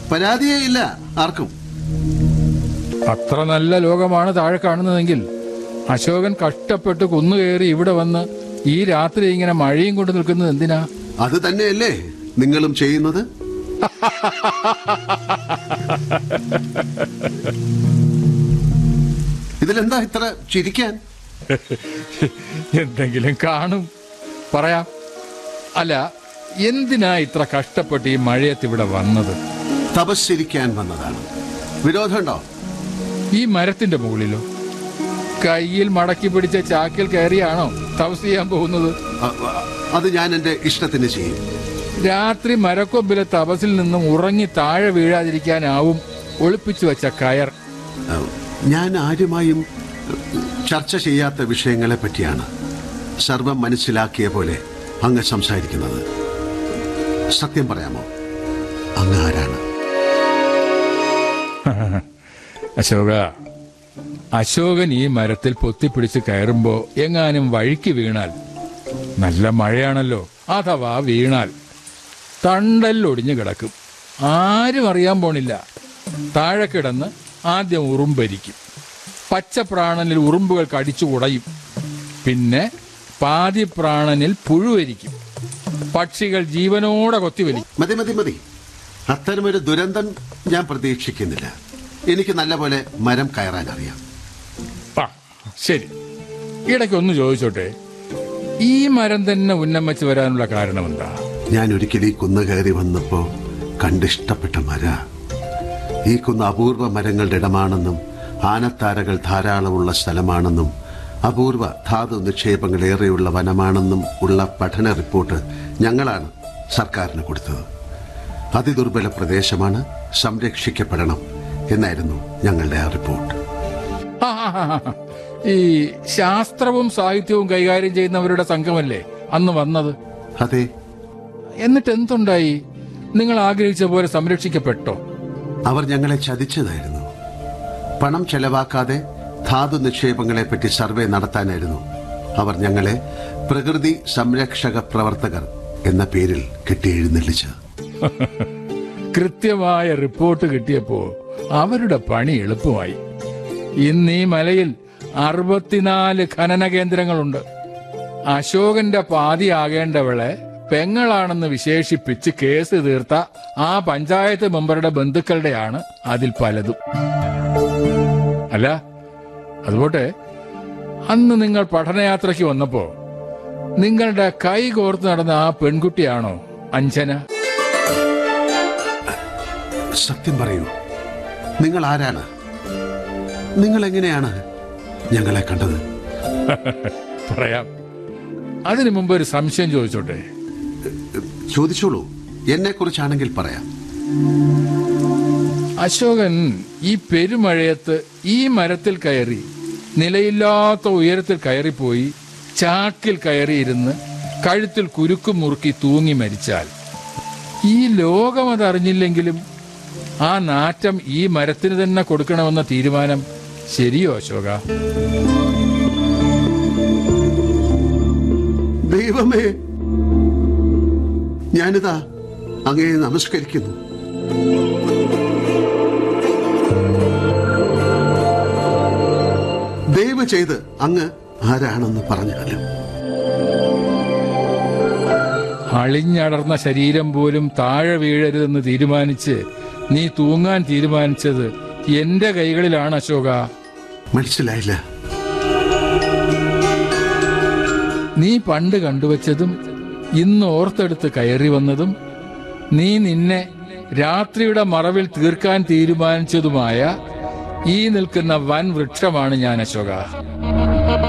പരാതിയേ ഇല്ല ആർക്കും അത്ര നല്ല ലോകമാണ് താഴെ കാണുന്നതെങ്കിൽ അശോകൻ കഷ്ടപ്പെട്ട് കുന്നുകയറി ഇവിടെ വന്ന് ഈ രാത്രി ഇങ്ങനെ മഴയും കൊണ്ട് നിൽക്കുന്നത് എന്തിനാ അത് തന്നെയല്ലേ നിങ്ങളും ചെയ്യുന്നത് ഇതിലെന്താ ഇത്ര ചിരിക്കാൻ എന്തെങ്കിലും കാണും പറയാം അല്ല എന്തിനാ ഇത്ര കഷ്ടപ്പെട്ട് ഈ മഴയത്ത് ഇവിടെ വന്നത് തപസ്സിരിക്കാൻ വന്നതാണ് വിരോധമുണ്ടോ ഈ മരത്തിന്റെ മുകളിലോ കയ്യിൽ മടക്കി പിടിച്ച ചാക്കിൽ കയറിയാണോ തപസ് ചെയ്യാൻ പോകുന്നത് അ- അ- അത് ഞാൻ എന്റെ ഇഷ്ടത്തിന് ചെയ്യും രാത്രി മരക്കൊമ്പിലെ തപസിൽ നിന്നും ഉറങ്ങി താഴെ വീഴാതിരിക്കാനാവും ഒളിപ്പിച്ചു വെച്ച കയർ അ, ഞാൻ ആരുമായും ചർച്ച ചെയ്യാത്ത വിഷയങ്ങളെ പറ്റിയാണ് സർവം മനസ്സിലാക്കിയ പോലെ അങ്ങ് സംസാരിക്കുന്നത് സത്യം പറയാമോ അങ്ങ് ആരാണ് അശോക അശോകൻ ഈ മരത്തിൽ പൊത്തിപ്പിടിച്ച് കയറുമ്പോ എങ്ങാനും വഴിക്ക് വീണാൽ നല്ല മഴയാണല്ലോ അഥവാ വീണാൽ തണ്ടല്ലൊടിഞ്ഞു കിടക്കും ആരും അറിയാൻ പോണില്ല താഴെ കിടന്ന് ആദ്യം ഉറുമ്പരിക്കും പച്ചപ്രാണനിൽ ഉറുമ്പുകൾ കടിച്ചു ഉടയും പിന്നെ പാതി പ്രാണനിൽ പുഴുവരിക്കും പക്ഷികൾ ജീവനോടെ കൊത്തിവലിക്കും മതി മതി മതി അത്തരമൊരു ദുരന്തം ഞാൻ പ്രതീക്ഷിക്കുന്നില്ല എനിക്ക് നല്ലപോലെ മരം കയറാൻ അറിയാം ആ ശരി ഇടയ്ക്കൊന്ന് ചോദിച്ചോട്ടെ ഈ മരം തന്നെ ഉന്നം വെച്ച് വരാനുള്ള കാരണം എന്താ ഞാൻ ഒരിക്കൽ ഈ കുന്ന് കയറി വന്നപ്പോ കണ്ടിഷ്ടപ്പെട്ട മര ഈ കുന്ന് അപൂർവ മരങ്ങളുടെ ഇടമാണെന്നും ആനത്താരകൾ ധാരാളമുള്ള സ്ഥലമാണെന്നും അപൂർവ ധാതു നിക്ഷേപങ്ങൾ ഏറെയുള്ള വനമാണെന്നും ഉള്ള പഠന റിപ്പോർട്ട് ഞങ്ങളാണ് സർക്കാരിന് കൊടുത്തത് അതിദുർബല പ്രദേശമാണ് സംരക്ഷിക്കപ്പെടണം എന്നായിരുന്നു ഞങ്ങളുടെ ആ റിപ്പോർട്ട് ആ, ആ, ആ, ആ. ഈ ശാസ്ത്രവും സാഹിത്യവും കൈകാര്യം ചെയ്യുന്നവരുടെ സംഘമല്ലേ അന്ന് വന്നത് അതെ എന്നിട്ട് എന്തുണ്ടായി നിങ്ങൾ ആഗ്രഹിച്ച പോലെ സംരക്ഷിക്കപ്പെട്ടോ അവർ ഞങ്ങളെ ചതിച്ചതായിരുന്നു പണം ചെലവാക്കാതെ ധാതു നിക്ഷേപങ്ങളെ പറ്റി സർവേ നടത്താനായിരുന്നു അവർ ഞങ്ങളെ പ്രകൃതി സംരക്ഷക പ്രവർത്തകർ എന്ന പേരിൽ കെട്ടിയെഴുന്നള്ളിച്ചത് കൃത്യമായ റിപ്പോർട്ട് കിട്ടിയപ്പോ അവരുടെ പണി എളുപ്പമായി ഇന്ന് ഈ മലയിൽ അറുപത്തിനാല് ഖനന കേന്ദ്രങ്ങളുണ്ട് അശോകന്റെ പാതിയാകേണ്ടവളെ പെങ്ങളാണെന്ന് വിശേഷിപ്പിച്ച് കേസ് തീർത്ത ആ പഞ്ചായത്ത് മെമ്പറുടെ ബന്ധുക്കളുടെയാണ് അതിൽ പലതും അല്ല അതുപോട്ടെ അന്ന് നിങ്ങൾ പഠനയാത്രയ്ക്ക് വന്നപ്പോ നിങ്ങളുടെ കൈ കോർത്ത് നടന്ന ആ പെൺകുട്ടിയാണോ അഞ്ജന സത്യം പറയൂ നിങ്ങൾ ആരാണ് നിങ്ങൾ എങ്ങനെയാണ് ഞങ്ങളെ കണ്ടത് പറയാം അതിനു മുമ്പ് ഒരു സംശയം ചോദിച്ചോട്ടെ ചോദിച്ചോളൂ എന്നെ കുറിച്ചാണെങ്കിൽ പറയാം അശോകൻ ഈ പെരുമഴയത്ത് ഈ മരത്തിൽ കയറി നിലയില്ലാത്ത ഉയരത്തിൽ കയറിപ്പോയി ചാക്കിൽ കയറിയിരുന്ന് കഴുത്തിൽ കുരുക്കും മുറുക്കി തൂങ്ങി മരിച്ചാൽ ഈ ലോകം അതറിഞ്ഞില്ലെങ്കിലും ആ നാറ്റം ഈ മരത്തിന് തന്നെ കൊടുക്കണമെന്ന തീരുമാനം ശരിയോ അശോക ദൈവമേ ഞാനിതാ അങ്ങേ നമസ്കരിക്കുന്നു ദയവ് ചെയ്ത് അങ്ങ് ആരാണെന്ന് പറഞ്ഞാലും അളിഞ്ഞടർന്ന ശരീരം പോലും താഴെ വീഴരുതെന്ന് തീരുമാനിച്ച് നീ തൂങ്ങാൻ തീരുമാനിച്ചത് എന്റെ കൈകളിലാണ് അശോക മനസ്സിലായില്ല നീ പണ്ട് കണ്ടുവച്ചതും ഇന്ന് ഓർത്തെടുത്ത് കയറി വന്നതും നീ നിന്നെ രാത്രിയുടെ മറവിൽ തീർക്കാൻ തീരുമാനിച്ചതുമായ ഈ നിൽക്കുന്ന വൻ വൃക്ഷമാണ് ഞാൻ അശോക